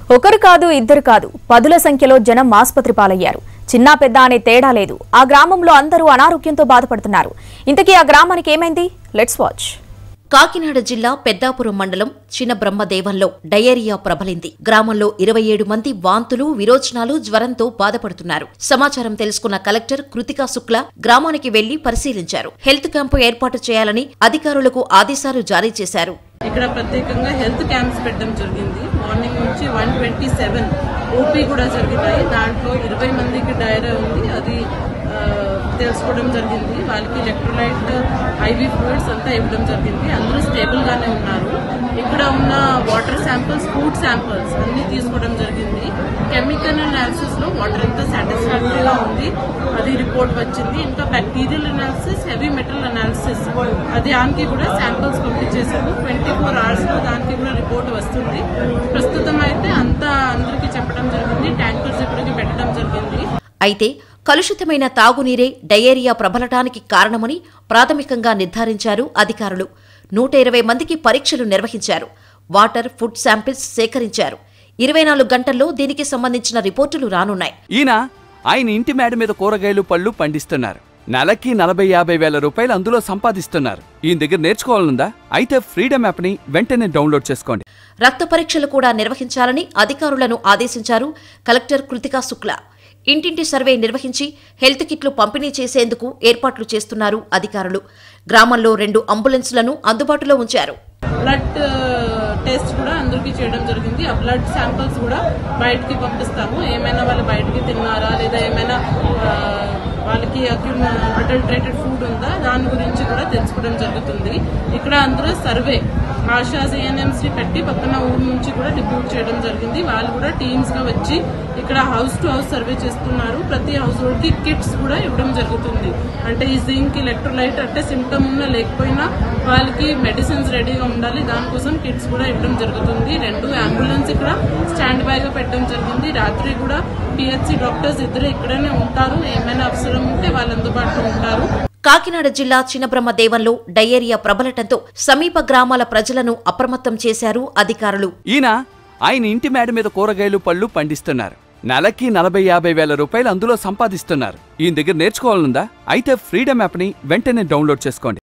ఒకరు కాదు ఇద్దరు కాదు పదుల సంఖ్యలో జనం ఆసుపత్రి పాలయ్యారు చిన్నా పెద్ద అనే తేడా లేదు ఆ గ్రామంలో అందరూ అనారోగ్యంతో బాధపడుతున్నారు ఇంతకీ ఆ గ్రామానికి ఏమైంది లెట్స్ వాచ్ కాకినాడ జిల్లా పెద్దాపురం మండలం చిన్నబ్రహ్మదేవంలో డయేరియా ప్రబలింది గ్రామంలో ఇరవై ఏడు మంది వాంతులు విరోచనాలు జ్వరంతో బాధపడుతున్నారు సమాచారం తెలుసుకున్న కలెక్టర్ కృతికా శుక్ల గ్రామానికి వెళ్లి పరిశీలించారు హెల్త్ క్యాంపు ఏర్పాటు చేయాలని అధికారులకు ఆదేశాలు జారీ చేశారు ఇక్కడ ప్రత్యేకంగా హెల్త్ క్యాంప్స్ పెట్టడం జరిగింది మార్నింగ్ నుంచి వన్ ట్వంటీ సెవెన్ ఓపీ కూడా జరిగినాయి దాంట్లో ఇరవై మందికి డైరా ఉంది అది ఆ, తెలుసుకోవడం జరిగింది వాళ్ళకి ఎలక్ట్రోలైట్ ఐవీ ఫ్లూయిడ్స్ అంతా ఇవ్వడం జరిగింది అందరూ స్టేబుల్ గానే ఉన్నారు ఇక్కడ ఉన్న వాటర్ శాంపిల్స్ ఫుడ్ శాంపిల్స్ అన్ని తీసుకోవడం జరిగింది కెమికల్ అనాలిసిస్ లో వాటర్ అంతా సాటిస్ఫాక్టరీగా ఉంది అది రిపోర్ట్ వచ్చింది ఇంకా bacterial analysis heavy metal analysis అది దానికి కూడా శాంపిల్స్ పంపించేసాము ట్వంటీ ఫోర్ అవర్స్ లో దానికి కూడా రిపోర్ట్ వస్తుంది ప్రస్తుతం అయితే అంతా అందరికీ చెప్పడం జరిగింది ట్యాంకర్స్ ఇప్పటికి పెట్టడం జరిగింది అయితే కలుషితమైన తాగునీరే డయేరియా ప్రబలటానికి కారణమని ప్రాథమికంగా నిర్ధారించారు అధికారులు నూట ఇరవై మందికి పరీక్షలు నిర్వహించారు వాటర్ ఫుడ్ శాంపిల్స్ సేకరించారు ఇరవై నాలుగు గంటల్లో దీనికి సంబంధించిన రిపోర్టులు రానున్నాయి ఈయన ఆయన ఇంటి మేడ మీద కూరగాయలు పళ్ళు పండిస్తున్నారు నెలకి నలభై యాభై వేల రూపాయలు అందులో సంపాదిస్తున్నారు ఈయన దగ్గర నేర్చుకోవాలనుందా అయితే ఫ్రీడమ్ యాప్ని వెంటనే డౌన్లోడ్ చేసుకోండి రక్త పరీక్షలు కూడా నిర్వహించాలని అధికారులను ఆదేశించారు కలెక్టర్ కృతికా శుక్ల ఇంటింటి సర్వే నిర్వహించి హెల్త్ కిట్లు పంపిణీ చేసేందుకు ఏర్పాట్లు చేస్తున్నారు అధికారులు గ్రామంలో రెండు అంబులెన్సులను అందుబాటులో ఉంచారు బ్లడ్ టెస్ట్ కూడా అందరికీ చేయడం జరిగింది ఆ బ్లడ్ శాంపిల్స్ కూడా బయటికి పంపిస్తాము ఏమైనా వాళ్ళు బయటికి తిన్నారా లేదా ఏమైనా ఆ, వాళ్ళకి అడల్టరేటెడ్ ఫుడ్ ఉందా దాని గురించి కూడా తెలుసుకోవడం జరుగుతుంది ఇక్కడ అందరూ సర్వే ఆశా ఏఎన్ఎంస్ ని పెట్టి పక్కన ఊరు నుంచి కూడా డిప్యూట్ చేయడం జరిగింది వాళ్ళు కూడా టీమ్స్ గా వచ్చి ఇక్కడ హౌస్ టు హౌస్ సర్వే చేస్తున్నారు ప్రతి హౌస్ హోల్డ్ కి కిట్స్ కూడా ఇవ్వడం జరుగుతుంది అంటే ఈ జింక్ ఎలక్ట్రోలైట్ అంటే సిమ్టమ్ ఉన్నా లేకపోయినా వాళ్ళకి మెడిసిన్స్ రెడీగా ఉండాలి దానికోసం కిట్స్ కూడా ఇవ్వడం జరుగుతుంది రెండు అంబులెన్స్ ఇక్కడ స్టాండ్ బై గా పెట్టడం జరిగింది రాత్రి కూడా పిహెచ్సి డాక్టర్స్ ఇద్దరు ఇక్కడనే ఉంటారు ఏమైనా అవసరం ఉంటే వాళ్ళు అందుబాటులో ఉంటారు కాకినాడ జిల్లా చిన్నబ్రహ్మదేవంలో డయేరియా ప్రబలటంతో సమీప గ్రామాల ప్రజలను అప్రమత్తం చేశారు అధికారులు ఈయన ఆయన ఇంటి మేడ మీద కూరగాయలు పళ్ళు పండిస్తున్నారు నెలకి నలభై యాభై వేల రూపాయలు అందులో సంపాదిస్తున్నారు ఈయన దగ్గర నేర్చుకోవాలనుందా అయితే ఫ్రీడమ్ యాప్ని వెంటనే డౌన్లోడ్ చేసుకోండి